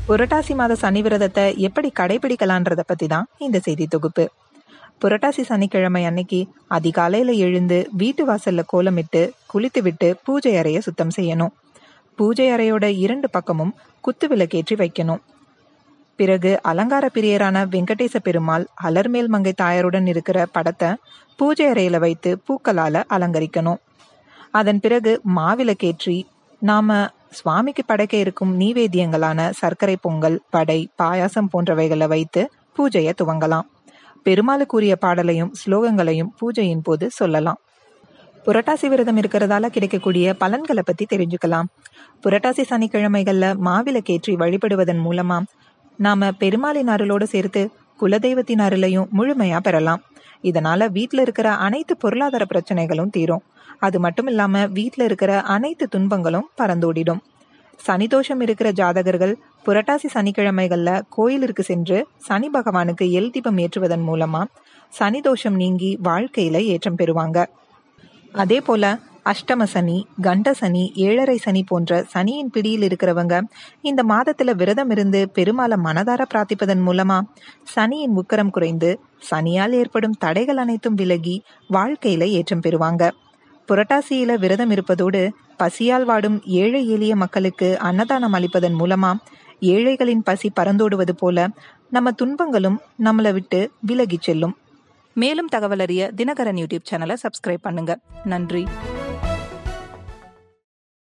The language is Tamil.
புரட்டாசி மாத சனி விரதத்தை எப்படி கடைபிடிக்கலான்றத பத்தி தான் இந்த செய்தி தொகுப்பு புரட்டாசி சனிக்கிழமை அன்னைக்கு அதிகாலையில எழுந்து வீட்டு வாசல்ல கோலமிட்டு குளித்து விட்டு பூஜை அறைய சுத்தம் செய்யணும் பூஜை அறையோட இரண்டு பக்கமும் குத்து விளக்கேற்றி வைக்கணும் பிறகு அலங்கார பிரியரான வெங்கடேச பெருமாள் அலர்மேல் மங்கை தாயாருடன் இருக்கிற படத்தை பூஜை அறையில வைத்து பூக்களால அலங்கரிக்கணும் அதன் பிறகு மாவிளக்கேற்றி நாம சுவாமிக்கு படைக்க இருக்கும் நீவேத்தியங்களான சர்க்கரை பொங்கல் படை பாயாசம் போன்றவைகளை வைத்து பூஜையை துவங்கலாம் பெருமாளுக்குரிய பாடலையும் ஸ்லோகங்களையும் பூஜையின் போது சொல்லலாம் புரட்டாசி விரதம் இருக்கிறதால கிடைக்கக்கூடிய பலன்களை பத்தி தெரிஞ்சுக்கலாம் புரட்டாசி சனிக்கிழமைகள்ல மாவிளக்கேற்றி வழிபடுவதன் மூலமா நாம பெருமாளின் அருளோடு சேர்த்து குலதெய்வத்தின் அருளையும் முழுமையா பெறலாம் இதனால வீட்ல இருக்கிற அனைத்து பொருளாதார பிரச்சனைகளும் தீரும் அது மட்டும் இல்லாம வீட்ல இருக்கிற அனைத்து துன்பங்களும் பறந்தோடிடும் சனி தோஷம் இருக்கிற ஜாதகர்கள் புரட்டாசி சனிக்கிழமைகள்ல கோயிலிற்கு சென்று சனி பகவானுக்கு எல் தீபம் ஏற்றுவதன் மூலமா சனி தோஷம் நீங்கி வாழ்க்கையில ஏற்றம் பெறுவாங்க அதே போல அஷ்டம சனி கண்ட சனி ஏழரை சனி போன்ற சனியின் பிடியில் இருக்கிறவங்க இந்த மாதத்துல விரதம் இருந்து பெருமாளை மனதார பிரார்த்திப்பதன் மூலமா சனியின் உக்கரம் குறைந்து சனியால் ஏற்படும் தடைகள் அனைத்தும் விலகி வாழ்க்கையில ஏற்றம் பெறுவாங்க புரட்டாசியில விரதம் இருப்பதோடு பசியால் வாடும் ஏழை எளிய மக்களுக்கு அன்னதானம் அளிப்பதன் மூலமா ஏழைகளின் பசி பறந்தோடுவது போல நம்ம துன்பங்களும் நம்மளை விட்டு விலகிச் செல்லும் மேலும் தகவல் அறிய தினகரன் யூடியூப் சேனலை சப்ஸ்கிரைப் பண்ணுங்க நன்றி